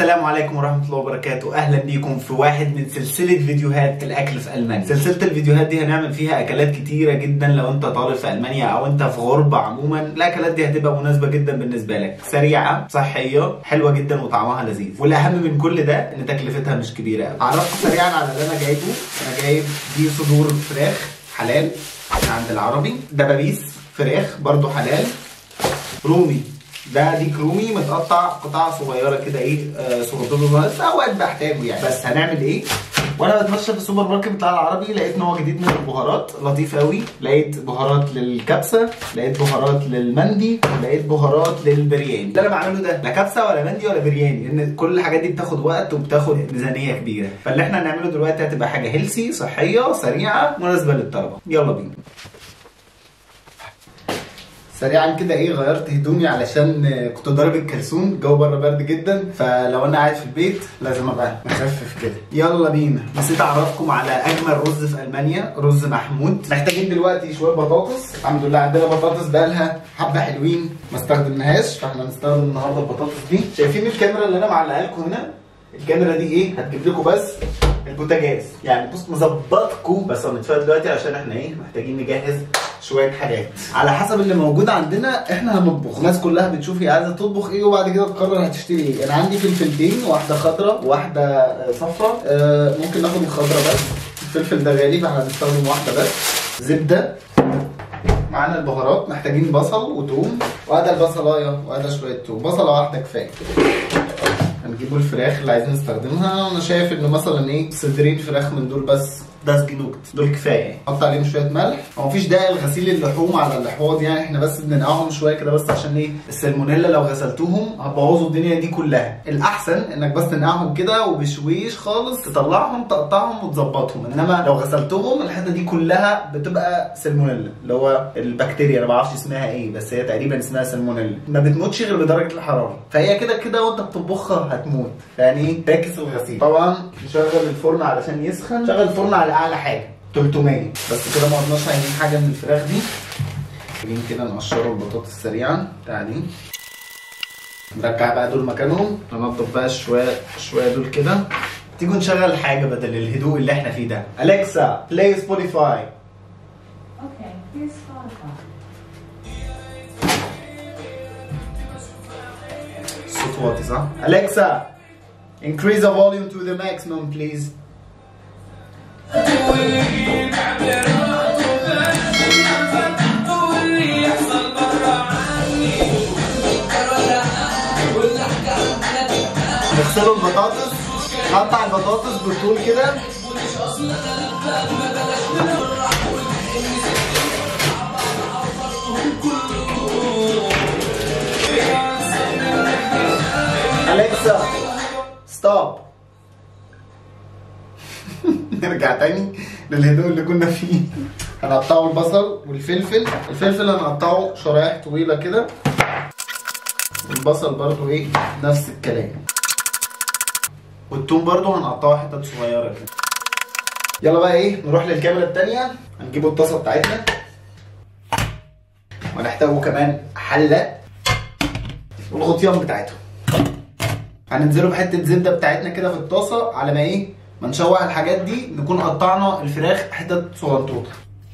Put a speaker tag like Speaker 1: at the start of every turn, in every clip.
Speaker 1: السلام عليكم ورحمة الله وبركاته أهلا بيكم في واحد من سلسلة فيديوهات الأكل في ألمانيا سلسلة الفيديوهات دي هنعمل فيها أكلات كتيرة جدا لو أنت طالب في ألمانيا أو أنت في غربة عموما الأكلات دي هتبقى مناسبة جدا بالنسبة لك سريعة صحية حلوة جدا وطعمها لذيذ والأهم من كل ده إن تكلفتها مش كبيرة أوي أعرفكم سريعا على اللي أنا جايبه أنا جايب دي صدور فراخ حلال من عند العربي دبابيس فراخ برضو حلال رومي ده ديك رومي متقطع قطع صغيره كده ايه آه صغيره بس اوقات بحتاجه يعني بس هنعمل ايه وانا بتمشى في السوبر ماركت بتاع العربي لقيت ان هو جديد من البهارات لطيف قوي لقيت بهارات للكبسه لقيت بهارات للمندي لقيت بهارات للبرياني اللي انا بعمله ده لا كبسه ولا مندي ولا برياني لان كل الحاجات دي بتاخد وقت وبتاخد ميزانيه كبيره فاللي احنا هنعمله دلوقتي هتبقى حاجه هيلسي صحيه سريعه مناسبه للطلبه يلا بينا سريعا كده ايه غيرت هدومي علشان كنت ضارب الكلسون الجو بره برد جدا فلو انا قاعد في البيت لازم ابقى مخفف كده يلا بينا نسيت اعرفكم على اجمل رز في المانيا رز محمود محتاجين دلوقتي شويه بطاطس الحمد لله عندنا بطاطس بقالها حبه حلوين ما استخدمناهاش فاحنا هنستخدم النهارده البطاطس دي شايفين الكاميرا اللي انا معلقها لكم هنا الكاميرا دي ايه هتجيب لكم بس البوتاجاز يعني بص مظبطكم بس هنتفق دلوقتي عشان احنا ايه محتاجين نجهز شويه حاجات على حسب اللي موجود عندنا احنا هنطبخ الناس كلها بتشوف هي عايزه تطبخ ايه وبعد كده تقرر هتشتري ايه انا عندي فلفلتين واحده خضراء وواحده صفراء آه ممكن ناخد الخضراء بس الفلفل ده غالي فاحنا هنستخدم واحده بس زبده معانا البهارات محتاجين بصل وتوم وهذا البصلايه وهذا شويه توم بصله واحده كفايه هنجيبوا الفراخ اللي عايزين نستخدمها انا شايف ان مثلا ايه صدرين فراخ من دول بس ده جنوكت دول كفايه نحط عليهم شويه ملح هو مفيش داعي لغسيل اللحوم على اللحوم يعني احنا بس بننقعهم شويه كده بس عشان ايه السلمونيلا لو غسلتوهم هتبوظوا الدنيا دي كلها الاحسن انك بس تنقعهم كده وبشويش خالص تطلعهم تقطعهم وتظبطهم انما لو غسلتهم الحته دي كلها بتبقى سلمونيلا اللي هو البكتيريا انا ما اعرفش اسمها ايه بس هي تقريبا اسمها سلمونيلا ما بتموتش غير بدرجه الحراره فهي كده كده وانت بتطبخها هتموت يعني فاكس الغسيل طبعا نشغل الفرن علشان يسخن شغل الفرن على اعلى حاجه 300 بس كده ما قلناش عايزين حاجه من الفراخ دي محتاجين كده نقشروا البطاطس سريعا بتاع دي نرجع بقى دول مكانهم ننضف بقى شويه شويه دول كده تيجوا نشغل حاجه بدل الهدوء اللي احنا فيه ده اليكسا بلاي سبوتيفاي
Speaker 2: Okay, here's Spotify.
Speaker 1: الصوت واطي صح؟ اليكسا increase the volume to the maximum please نغسلوا البطاطس نقطع البطاطس بالطول كده أليكسا ستوب نرجع تاني للهدوء اللي كنا فيه هنقطعه البصل والفلفل الفلفل هنقطعه شرايح طويلة كده والبصل برضو ايه نفس الكلام والثوم برضو هنقطعه حتت صغيرة كده يلا بقى ايه نروح للكاميرا التانية هنجيب الطاسة بتاعتنا ونحتاجه كمان حلة والغطيان بتاعتهم هننزله بحته زبده بتاعتنا كده في الطاسه على ما ايه ما نشوح الحاجات دي نكون قطعنا الفراخ حتت صغنطوطه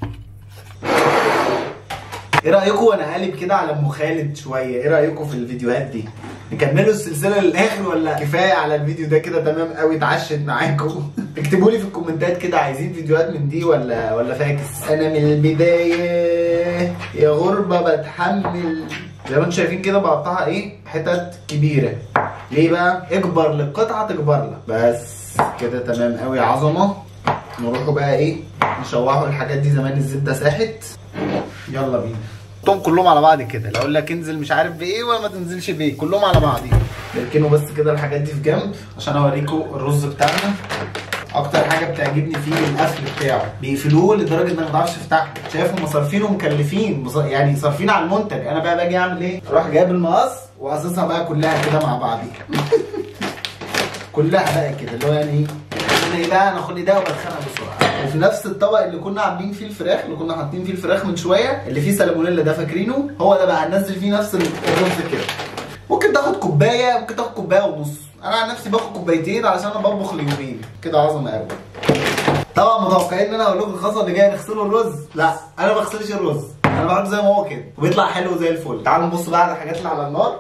Speaker 1: ايه رايكم وانا قالب كده على ام خالد شويه ايه رايكم في الفيديوهات دي نكملوا السلسله للاخر ولا كفايه على الفيديو ده كده تمام قوي اتعشت معاكم اكتبوا لي في الكومنتات كده عايزين فيديوهات من دي ولا ولا فاكس انا من البدايه يا غربه بتحمل زي ما انتم شايفين كده بقطعها ايه حتت كبيره ليه بقى اكبر للقطعه تكبر لك بس كده تمام قوي عظمه نروحوا بقى ايه نشوحوا الحاجات دي زمان الزبده ساحت يلا بينا حطهم كلهم على بعض كده لو اقول لك انزل مش عارف بايه ولا ما تنزلش بايه كلهم على بعض نركنوا بس كده الحاجات دي في جنب عشان اوريكم الرز بتاعنا اكتر حاجه بتعجبني فيه القفل بتاعه بيقفلوه لدرجه انك ما تعرفش تفتحه شايف هم صارفين ومكلفين مص- يعني صارفين على المنتج انا بقى باجي اعمل ايه اروح جايب المقص وقصصها بقى كلها كده مع بعضيها كلها بقى كده اللي هو يعني ايه انا ايه بقى انا اخد ده وبتخانق بسرعه وفي نفس الطبق اللي كنا عاملين فيه الفراخ اللي كنا حاطين فيه الفراخ من شويه اللي فيه سالمونيلا ده فاكرينه هو ده بقى هننزل فيه نفس الرز كده ممكن تاخد كوبايه ممكن تاخد كوبايه ونص انا عن نفسي باخد كوبايتين علشان انا بطبخ ليومين كده عظمه قوي طبعا متوقعين ان انا اقول لكم الخطوه اللي جايه نغسلوا الرز لا انا ما بغسلش الرز انا بحطه زي ما هو كده وبيطلع حلو زي الفل تعالوا نبص بقى على الحاجات اللي على النار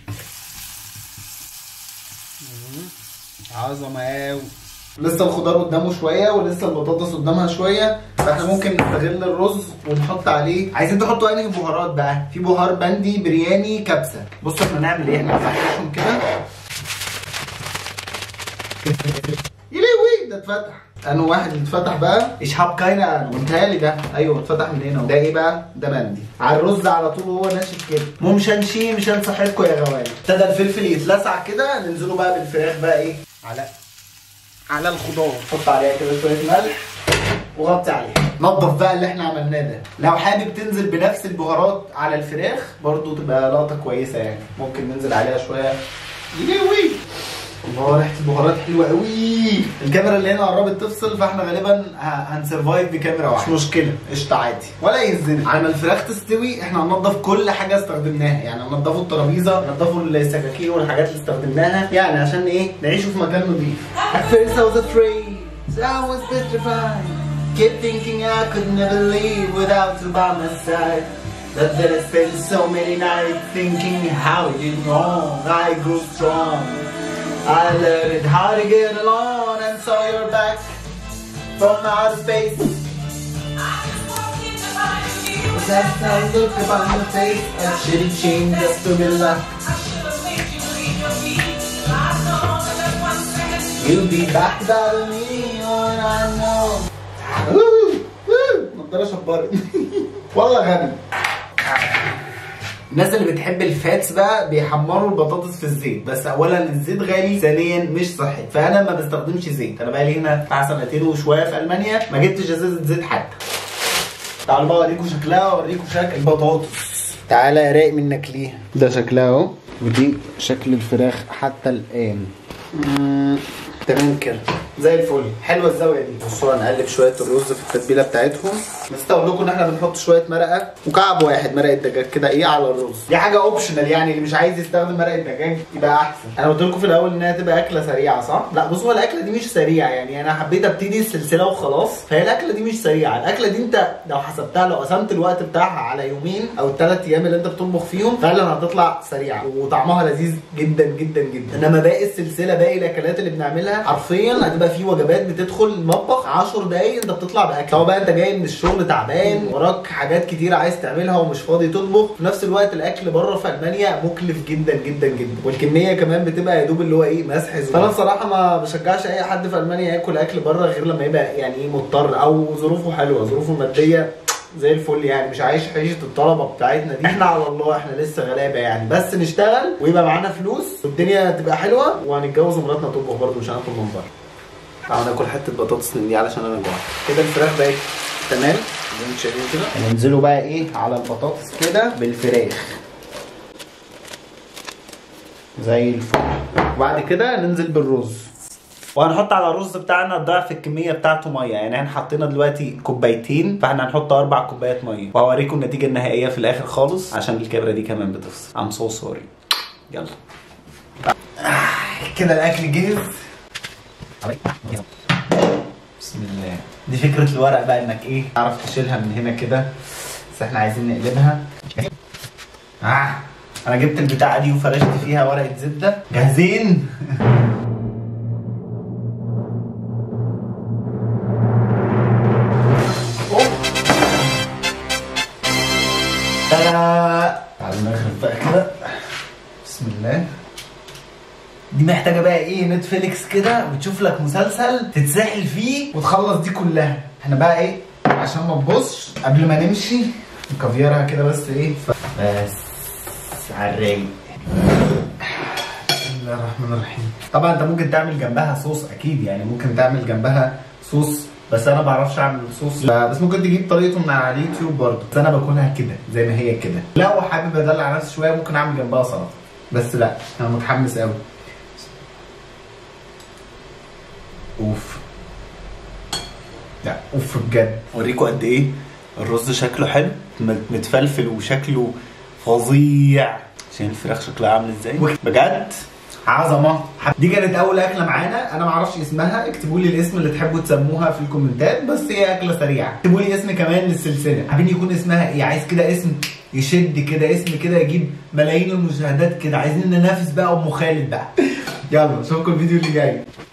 Speaker 1: عظمه قوي لسه الخضار قدامه شويه ولسه البطاطس قدامها شويه فاحنا ممكن نستغل الرز ونحط عليه عايزين تحطوا انهي بهارات بقى في بهار بندي برياني كبسه بصوا احنا نعمل ايه احنا نفتحهم كده يا لهوي ده اتفتح انا واحد اللي اتفتح بقى اشهاب كاينه وانتهالي ده ايوه اتفتح من هنا ده ايه بقى ده مندي على الرز على طول وهو ناشف كده مو مش هنشيه مش هنصحيكوا يا غوالي ابتدى الفلفل يتلسع كده ننزله بقى بالفراخ بقى ايه على على الخضار حط عليها كده شويه ملح وغطي عليها نظف بقى اللي احنا عملناه ده لو حابب تنزل بنفس البهارات على الفراخ برضو تبقى لقطه كويسه يعني ممكن ننزل عليها شويه يلوي الله ريحه البهارات حلوه قوي الكاميرا اللي هنا قربت تفصل فاحنا غالبا ه- هنسرفايف بكاميرا واحده مش مشكله قشطه عادي ولا يهزنا على ما الفراخ تستوي احنا هننضف كل حاجه استخدمناها يعني هننضفوا الترابيزه ننضفوا السكاكين والحاجات اللي استخدمناها يعني عشان ايه نعيشوا في مكان نظيف At first I was afraid I was petrified Kept thinking I could never leave without you by my side But then I spent so many nights thinking how it did wrong I grew strong I learned how to get along and saw your back from outer space. But that time look upon your face, a shitty chin just to be luck. You'll be back without me when I know. نضارة شبارة والله غبي الناس اللي بتحب الفاتس بقى بيحمروا البطاطس في الزيت بس اولا الزيت غالي ثانيا مش صحي فانا ما بستخدمش زيت انا بقى لي هنا بتاع سنتين وشويه في المانيا ما جبتش ازازه زيت حتى تعالوا بقى اوريكم شكلها واوريكم شكل البطاطس تعالى يا رايق منك ليها ده شكلها اهو ودي شكل الفراخ حتى الان مم، تمام كده زي الفل حلوه الزاويه دي بصوا هنقلب شويه الرز في التتبيله بتاعتهم بس اقول لكم ان احنا بنحط شويه مرقه وكعب واحد مرقه دجاج كده ايه على الرز دي حاجه اوبشنال يعني اللي مش عايز يستخدم مرقه دجاج يبقى احسن انا قلت لكم في الاول انها تبقى اكله سريعه صح لا بصوا هو الاكله دي مش سريعه يعني انا حبيت ابتدي السلسله وخلاص فهي الاكله دي مش سريعه الاكله دي انت لو حسبتها لو قسمت الوقت بتاعها على يومين او الثلاث ايام اللي انت بتطبخ فيهم فعلا هتطلع سريعه وطعمها لذيذ جدا جدا جدا انما باقي السلسله باقي الاكلات اللي بنعملها حرفيا هتبقى في وجبات بتدخل المطبخ 10 دقايق انت بتطلع باكل سواء بقى انت جاي من الشغل تعبان وراك حاجات كتير عايز تعملها ومش فاضي تطبخ في نفس الوقت الاكل بره في المانيا مكلف جدا جدا جدا والكميه كمان بتبقى يا دوب اللي هو ايه مسح زور. فانا بصراحه ما بشجعش اي حد في المانيا ياكل اكل بره غير لما يبقى يعني ايه مضطر او ظروفه حلوه ظروفه الماديه زي الفل يعني مش عايش عيشه الطلبه بتاعتنا دي احنا على الله احنا لسه غلابه يعني بس نشتغل ويبقى معانا فلوس والدنيا تبقى حلوه وهنتجوز ومراتنا تطبخ برضه مش هناكل من بره تعالوا ناكل حته بطاطس من دي علشان انا جوعت كده الفراخ بقت تمام زي ما انتم شايفين كده ننزلوا بقى ايه على البطاطس كده بالفراخ زي الفل وبعد كده ننزل بالرز وهنحط على الرز بتاعنا ضعف الكميه بتاعته ميه يعني احنا حطينا دلوقتي كوبايتين فاحنا هنحط اربع كوبايات ميه وهوريكم النتيجه النهائيه في الاخر خالص عشان الكاميرا دي كمان بتفصل ام سو سوري يلا آه، كده الاكل جاهز بسم الله دي فكره الورق بقى انك ايه تعرف تشيلها من هنا كده بس احنا عايزين نقلبها آه. انا جبت البتاعه دي وفرشت فيها ورقه زبده جاهزين تادا تعالوا نخرب بقى كده بسم الله دي محتاجه بقى ايه نتفليكس كده وتشوف لك مسلسل تتسحل فيه وتخلص دي كلها احنا بقى ايه عشان ما تبصش قبل ما نمشي نكافيرها كده بس ايه ف... بس على الرايق بسم الله الرحمن الرحيم طبعا انت ممكن تعمل جنبها صوص اكيد يعني ممكن تعمل جنبها صوص بس انا ما بعرفش اعمل صوص لا بس ممكن تجيب طريقته من على اليوتيوب برضه بس انا باكلها كده زي ما هي كده لو حابب ادلع نفسي شويه ممكن اعمل جنبها سلطه بس لا انا متحمس قوي اوف لا اوف بجد اوريكم قد ايه الرز شكله حلو مت- متفلفل وشكله فظيع عشان الفراخ شكلها عامل ازاي بجد عظمه دي كانت اول اكله معانا انا ما اعرفش اسمها اكتبوا لي الاسم اللي تحبوا تسموها في الكومنتات بس هي اكله سريعه اكتبوا لي اسم كمان للسلسله حابين يكون اسمها ايه عايز كده اسم يشد كده اسم كده يجيب ملايين المشاهدات كده عايزين ننافس بقى ام خالد بقى يلا اشوفكم الفيديو اللي جاي